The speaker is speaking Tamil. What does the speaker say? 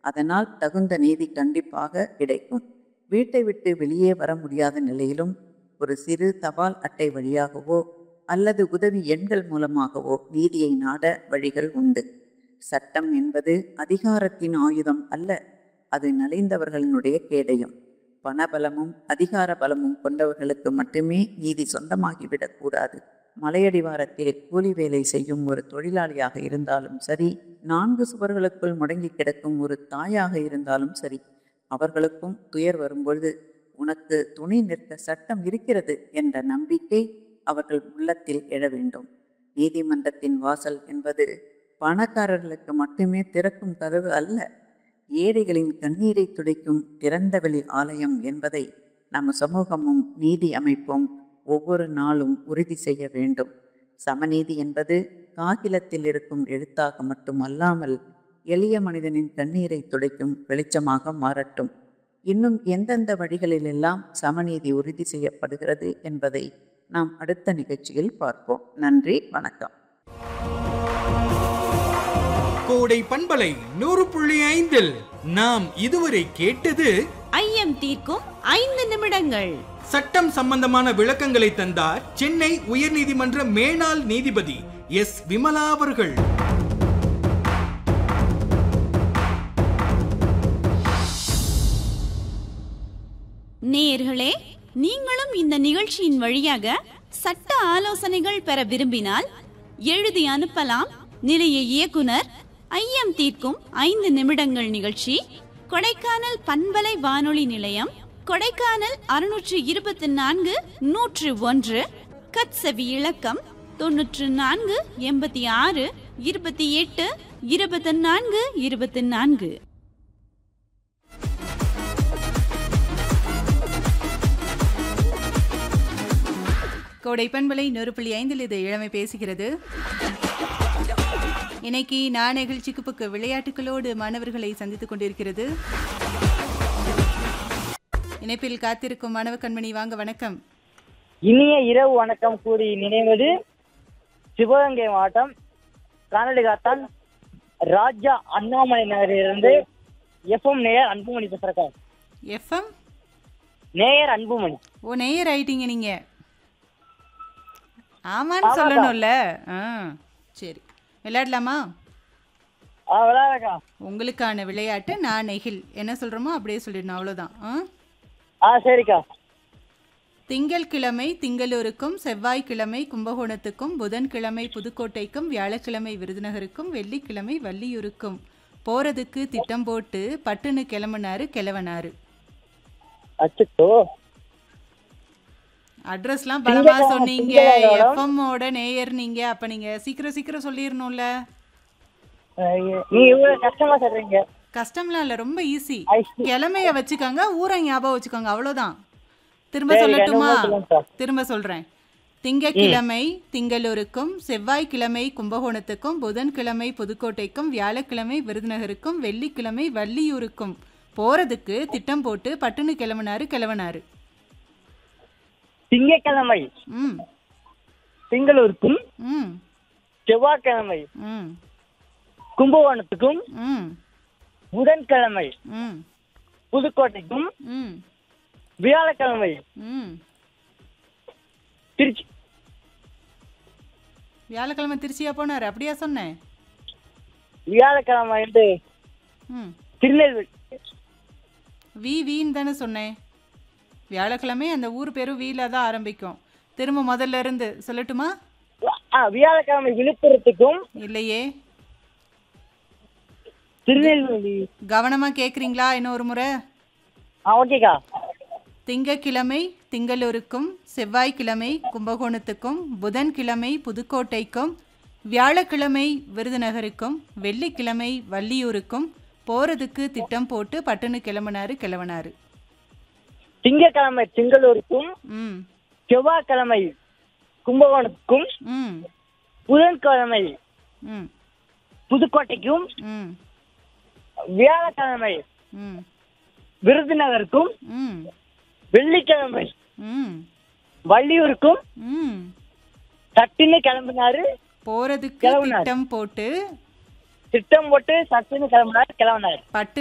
அதனால் தகுந்த நீதி கண்டிப்பாக கிடைக்கும் வீட்டை விட்டு வெளியே வர முடியாத நிலையிலும் ஒரு சிறு தபால் அட்டை வழியாகவோ அல்லது உதவி எண்கள் மூலமாகவோ நீதியை நாட வழிகள் உண்டு சட்டம் என்பது அதிகாரத்தின் ஆயுதம் அல்ல அது நலிந்தவர்களினுடைய கேடயம் பணபலமும் அதிகார பலமும் கொண்டவர்களுக்கு மட்டுமே நீதி சொந்தமாகிவிடக்கூடாது மலையடிவாரத்தில் கூலி வேலை செய்யும் ஒரு தொழிலாளியாக இருந்தாலும் சரி நான்கு சுவர்களுக்குள் முடங்கி கிடக்கும் ஒரு தாயாக இருந்தாலும் சரி அவர்களுக்கும் துயர் வரும்பொழுது உனக்கு துணி நிற்க சட்டம் இருக்கிறது என்ற நம்பிக்கை அவர்கள் உள்ளத்தில் எழ வேண்டும் நீதிமன்றத்தின் வாசல் என்பது பணக்காரர்களுக்கு மட்டுமே திறக்கும் கதவு அல்ல ஏழைகளின் கண்ணீரை துடைக்கும் திறந்தவெளி ஆலயம் என்பதை நம்ம சமூகமும் நீதி அமைப்பும் ஒவ்வொரு நாளும் உறுதி செய்ய வேண்டும் சமநீதி என்பது காகிலத்தில் இருக்கும் எழுத்தாக மட்டுமல்லாமல் எளிய மனிதனின் கண்ணீரை துடைக்கும் வெளிச்சமாக மாறட்டும் இன்னும் எந்தெந்த வழிகளிலெல்லாம் சமநீதி உறுதி செய்யப்படுகிறது என்பதை நாம் அடுத்த நிகழ்ச்சியில் பார்ப்போம் நன்றி வணக்கம் கோடை பண்பலை நூறு புள்ளி ஐந்தில் நாம் இதுவரை கேட்டது ஐயம் தீர்க்கும் ஐந்து நிமிடங்கள் சட்டம் சம்பந்தமான விளக்கங்களை தந்தார் சென்னை உயர்நீதிமன்ற மேனாள் நீதிபதி எஸ் விமலா அவர்கள் நேயர்களே நீங்களும் இந்த நிகழ்ச்சியின் வழியாக சட்ட ஆலோசனைகள் பெற விரும்பினால் எழுதி அனுப்பலாம் நிலைய இயக்குனர் ஐயம் தீர்க்கும் ஐந்து நிமிடங்கள் நிகழ்ச்சி கொடைக்கானல் பண்பலை வானொலி நிலையம் கொடைக்கானல் அறுநூற்று இருபத்தி நான்கு நூற்று ஒன்று கட்சவி இலக்கம் தொன்னூற்று நான்கு எண்பத்தி ஆறு இருபத்தி எட்டு இருபத்தி நான்கு இருபத்தி நான்கு கோடை பண்பலை நூறு புள்ளி ஐந்தில் இது இளமை பேசுகிறது இன்னைக்கு நான் நெகிழ்ச்சிக்கு பக்க விளையாட்டுகளோடு மாணவர்களை சந்தித்துக் கொண்டிருக்கிறது இணைப்பில் காத்திருக்கும் மாணவ கண்மணி வாங்க வணக்கம் இனிய இரவு வணக்கம் கூறி நினைவது சிவகங்கை மாவட்டம் கானடிகாத்தான் ராஜா அண்ணாமலை நகரிலிருந்து எஃப்எம் நேயர் அன்புமணி பேசுறக்கா எஃப்எம் நேயர் அன்புமணி ஓ நேயர் ஆயிட்டீங்க நீங்க ஆமான்னு ஆமாக்கா. சொல்லணும்ல ஆ சரி விளையாடலாமா ஆ விளையாடக்கா உங்களுக்கான விளையாட்டு நான் நெகில் என்ன சொல்றோமோ அப்படியே சொல்லிடணும் அவ்வளோதான் ஆ ஆ சரிக்கா திங்கள்கிழமை திங்களூருக்கும் செவ்வாய்க்கிழமை கும்பகோணத்துக்கும் புதன்கிழமை புதுக்கோட்டைக்கும் வியாழக்கிழமை விருதுநகருக்கும் வெள்ளிக்கிழமை வள்ளியூருக்கும் போறதுக்கு திட்டம் போட்டு பட்டுன்னு கிளம்புனாரு கிளவனாரு அச்சோ அட்ரஸ்லாம் பலமா திங்கட்கிழமை, சொன்னீங்க திங்கட்கிழமை. எஃப்எம் ஓட நேயர் நீங்க அப்ப நீங்க சீக்கிரம் சீக்கிரம் சொல்லிடணும்ல நீ இவ்வளவு கஷ்டமா சொல்றீங்க கஷ்டம்லாம் இல்ல ரொம்ப ஈஸி I see. கிழமைய வச்சுக்கோங்க ஊரை ஞாபகம் வச்சுக்கோங்க அவ்வளவுதான் திரும்ப சரி, சொல்லட்டுமா ரெண்டு மூணு சொல்லுங்க சார். திரும்ப சொல்றேன் திங்கக்கிழமை திங்களூருக்கும் செவ்வாய்க்கிழமை கும்பகோணத்துக்கும் புதன்கிழமை புதுக்கோட்டைக்கும் வியாழக்கிழமை விருதுநகருக்கும் வெள்ளிக்கிழமை வள்ளியூருக்கும் போறதுக்கு திட்டம் போட்டு பட்டுன்னு கிளம்பினாரு கிளவனாரு திங்கட்கிழமை ம் திங்களூருக்கும் ம் செவ்வாய்க்கிழமை ம் கும்பகோணத்துக்கும் ம் புதன்கிழமை ம் புதுக்கோட்டைக்கும் ம் வியாழக்கிழமை ம் திருச்சி வியாழக்கிழமை திருச்சியா போனாரு அப்படியா சொன்னேன் வியாழக்கிழமை வந்து ம் திருநெல்வேலி வி வீன்னு தானே சொன்னேன் வியாழக்கிழமை அந்த ஊர் பேரும் வீல தான் ஆரம்பிக்கும் திரும்ப முதல்ல இருந்து சொல்லட்டுமா ஆ வியாழக்கிழமை விழுப்புரத்துக்கும் இல்லையே திருநெல்வேலி கவனமா கேக்குறீங்களா இன்னொரு முறை ஆ ஓகேக்கா திங்கக்கிழமை திங்களூருக்கும் செவ்வாய்க்கிழமை கும்பகோணத்துக்கும் புதன்கிழமை புதுக்கோட்டைக்கும் வியாழக்கிழமை விருதுநகருக்கும் வெள்ளிக்கிழமை வள்ளியூருக்கும் போறதுக்கு திட்டம் போட்டு பட்டுன்னு கிளம்பினாரு கிளம்பினாரு திங்கட்கிழமை திங்களூருக்கும் ம் செவ்வாய்க்கிழமை கும்பகோணத்துக்கும் ம் புதன்கிழமை ம் புதுக்கோட்டைக்கும் ம் வியாழக்கிழமை ம் விருதுநகருக்கும் ம் வெள்ளிக்கிழமை ம் வள்ளியூருக்கும் ம் சட்டுன்னு கிளம்பினாரு போறதுக்கு கிளம்புனாரு. திட்டம் போட்டு திட்டம் போட்டு சட்டுன்னு கிளம்பினாரு கிளம்பினாரு பட்டு